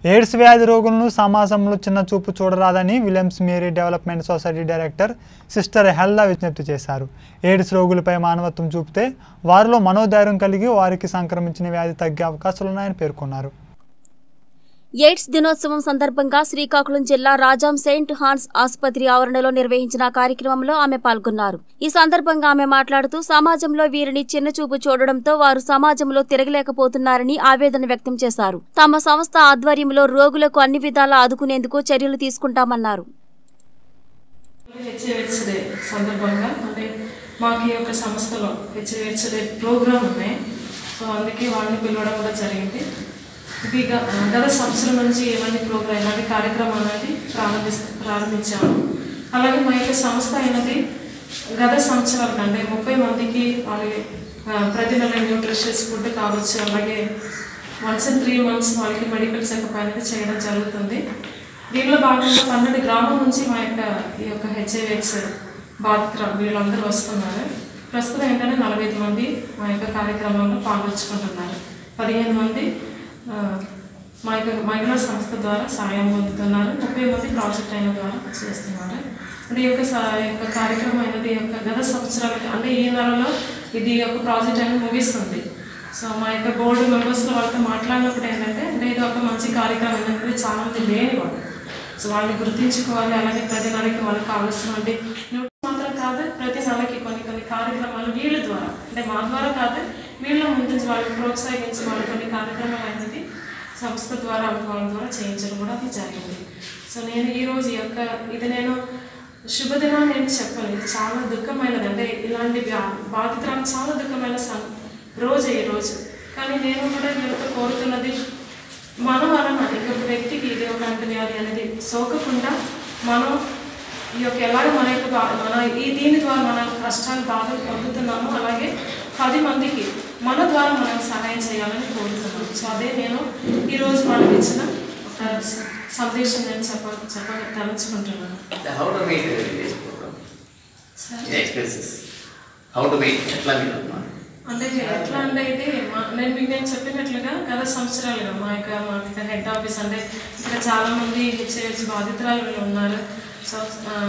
AIDS వ్యాధి రోగులను సమాజంలో చిన్న చూపు చూడరాదని Williams Mary development society director sister హెల్లా విజ్ఞప్తి చేశారు ఎయిడ్స్ రోగులపై మానవత్వం చూపితే వారిలో మనోధైర్యం కలిగి వారికి సంక్రమించిన వ్యాధి తగ్గే అవకాశాలున్నాయని పేర్కొన్నారు ఎయిడ్స్ దినోత్సవం సందర్భంగా శ్రీకాకుళం జిల్లా రాజాం సెయింట్ హాన్స్ ఆసుపత్రి ఆవరణలో నిర్వహించిన కార్యక్రమంలో ఆమె పాల్గొన్నారు ఈ సందర్భంగా ఆమె మాట్లాడుతూ సమాజంలో వీరిని చిన్నచూపు చూడడంతో వారు సమాజంలో తిరగలేకపోతున్నారని ఆవేదన వ్యక్తం చేశారు తమ సంస్థ ఆధ్వర్యంలో రోగులకు అన్ని విధాలా ఆదుకునేందుకు చర్యలు తీసుకుంటామన్నారు హెచ్ఐవిడ్స్ డే సందర్భంగా అంటే మాకు ఈ యొక్క సంస్థలో హెచ్ఐవిడ్స్ డే ప్రోగ్రామ్ ఉన్నాయి సో అందుకే వాళ్ళని పిలవడం కూడా జరిగింది ఇది గ- గత సంవత్సరం నుంచి ఏమైనా ప్రోగ్రామ్ ఇలాంటి కార్యక్రమం అనేది ప్రారంభిస్ ప్రారంభించాము అలాగే మా యొక్క సంస్థ అయినది గత సంవత్సరాల కంటే ముప్పై మందికి వాళ్ళకి ఆ, ప్రతి నెల న్యూట్రిషియస్ ఫుడ్ కావచ్చు అలాగే వన్స్ ఇన్ త్రీ మంత్స్ వాళ్ళకి మెడికల్ చెకప్ అనేది చేయడం జరుగుతుంది దీనిలో భాగంగా పన్నెండు గ్రామం నుంచి మా యొక్క ఈ యొక్క హెచ్ఐవిఎక్స్ బాధితులు వీళ్ళందరూ వస్తున్నారు ప్రస్తుతం ఏంటంటే నలభై ఐదు మంది మా యొక్క కార్యక్రమంలో పాల్గొంచుకుంటున్నారు పదిహేను మంది ఆ, మా యొక్క మహిళా సంస్థ ద్వారా సాయం పొందుతున్నారు ముప్పై మంది ప్రాజెక్ట్ అయిన ద్వారా చేస్తున్నారు అంటే ఈ యొక్క సా- ఈ యొక్క కార్యక్రమం అనేది ఈ యొక్క గత సంవత్సరాలకి అంటే ఈ నెలలో ఇది ఒక ప్రాజెక్ట్ అనేది ముగిస్తుంది సో మా యొక్క బోర్డు మెంబర్స్లో వాళ్ళతో మాట్లాడినప్పుడు ఏంటంటే అంటే ఇది ఒక మంచి కార్యక్రమం ఏంటంటే చాలా మంది లేని వాళ్ళు సో వాళ్ళని గుర్తించుకోవాలి అలాగే ప్రతి నెలకి వాళ్ళకి కావాల్సినటువంటి న్యూస్ మాత్రం కాదు ప్రతి నెలకి కొన్ని కొన్ని కార్యక్రమాలు వీళ్ళ ద్వారా అంటే మా ద్వారా కాదు వీళ్ళ ముందు వాళ్ళని ప్రోత్సహించి వాళ్ళు కొన్ని కార్యక్రమాలు అనేది సంస్థ ద్వారా వాళ్ళ ద్వారా చేయించడం కూడా అది జరిగింది సో నేను ఈరోజు ఈ యొక్క ఇది నేను శుభదినాన్ని నేను చెప్పాను ఇది చాలా దుఃఖమైనది అంటే ఇలాంటి వ్యా- బాధితురాలు చాలా దుఃఖమైన సం- రోజు ఈ రోజు కానీ నేను కూడా ఈ యొక్క కోరుతున్నది మన వలన ఇంకొక వ్యక్తికి ఇది ఒక అంటువ్యాధి అనేది సోకకుండా మనం ఈ యొక్క ఎలాగ మన యొక్క బా- మన ఈ దీని ద్వారా మన కష్టాలు బాధలు పొందుతున్నామో అలాగే పది మందికి మన ద్వారా మనం సహాయం చేయాలని కోరుతున్నాను సో అదే నేను ఈరోజు వాళ్ళకి ఇచ్చిన ఒక స- సందేశం నేను చెప్ప చెప్ప తలంచుకుంటున్నాను How to meet this program? The expenses. How to meet ఎట్లా మీరు అమ్మా? అంటే ఎట్లా అంటే ఇది మా- నేను మీకు నేను చెప్పినట్లుగా గత సంవత్సరాలుగా మా యొక్క మా యొక్క హెడ్ ఆఫీస్ అంటే ఇక్కడ చాలా మంది హెచ్ఐఎస్ బాధితురాలు వీళ్ళు ఉన్నారు సో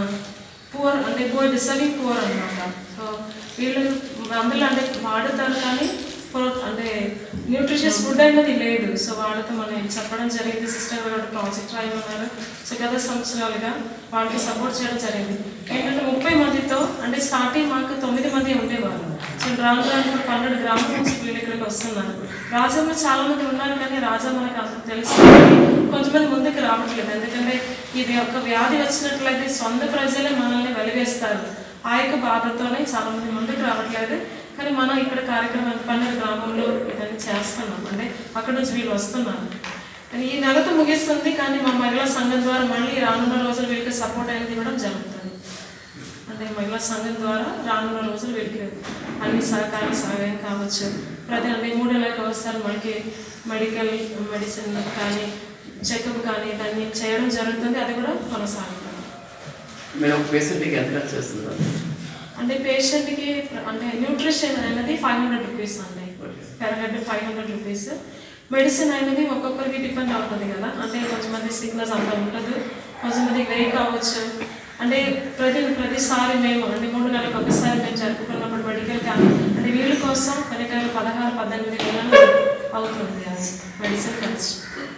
పూర్ అంటే పూర్ డిసర్వింగ్ పూర్ అనమాట సో వీళ్ళు అందులో అంటే వాడుతారు కానీ for- అంటే న్యూట్రిషియస్ ఫుడ్ అనేది లేదు సో వాళ్ళతో మనం చెప్పడం జరిగింది సిస్టర్ గారు ప్రాజెక్ట్ రాయమన్నారు సో గత సంవత్సరాలుగా వాళ్ళకి సపోర్ట్ చేయడం జరిగింది ఏంటంటే ముప్పై మందితో అంటే స్టార్టింగ్ మాకు తొమ్మిది మంది ఉండేవారు సో రాను రాను ఇప్పుడు పన్నెండు గ్రామాల నుంచి వీళ్ళు ఇక్కడికి వస్తున్నారు రాజంలో చాలా మంది ఉన్నారు కానీ రాజా మనకు అంత తెలుసు కానీ కొంతమంది ముందుకు రావట్లేదు ఎందుకంటే ఇది ఒక వ్యాధి వచ్చినట్లయితే సొంత ప్రజలే మనల్ని వెలివేస్తారు ఆ యొక్క బాధతోనే చాలా మంది ముందుకు రావట్లేదు కానీ మనం ఇక్కడ కార్యక్రమం పన్నెండు గ్రామంలో ఇవన్నీ చేస్తున్నాం అంటే అక్కడ నుంచి వీళ్ళు వస్తున్నారు కానీ ఈ నెలతో ముగిస్తుంది కానీ మా మహిళా సంఘం ద్వారా మళ్ళీ రానున్న రోజులు వీళ్ళకి సపోర్ట్ అనేది ఇవ్వడం జరుగుతుంది అంటే మహిళా సంఘం ద్వారా రానున్న రోజులు వీళ్ళకి అన్ని సహకార సహాయం కావచ్చు ప్రతి అంటే మూడు నెలలకు ఒకసారి మనకి మెడికల్ మెడిసిన్ కానీ చెకప్ కానీ దాన్ని చేయడం జరుగుతుంది అది కూడా కొనసాగుతుంది మీరు ఒక పేషెంట్కి ఎంత ఖర్చు చేస్తున్నారు అంటే పేషెంట్కి అంటే న్యూట్రిషన్ అనేది ఫైవ్ హండ్రెడ్ రూపీస్ అండి per head five hundred rupees medicine అనేది ఒక్కొక్కరికి డిపెండ్ అవుతుంది కదా అంటే కొంతమంది సిక్నెస్ అంత ఉండదు కొంతమంది వెయ్యి కావచ్చు అంటే ప్రతి ప్రతిసారి మేము అంటే మూడు నెలలకు ఒకసారి మేము జరుపుకున్నప్పుడు మెడికల్ క్యాంప్ అంటే వీళ్ళ కోసం మెడికల్ పదహారు పద్దెనిమిది వేలలో అవుతుంది అది మెడిసిన్ ఖర్చు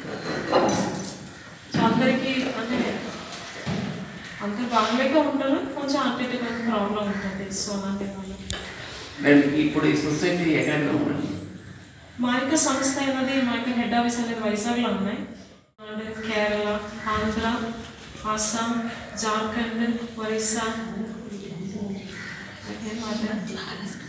సో అందరికీ అంటే అందరు బాగాలేక ఉంటారు కొంచెం అటు ఇటు కొంచెం ప్రాబ్లం ఉంటుంది సో అలాంటి వాళ్ళు నేను ఇప్పుడు ఈ సొసైటీ ఎక్కడ ఉందండి మా యొక్క సంస్థ అయినది మా యొక్క హెడ్ ఆఫీస్ అనేది వైజాగ్లో ఉన్నాయి అండ్ కేరళ ఆంధ్ర అస్సాం జార్ఖండ్ ఒరిస్సా ఓకే, మరి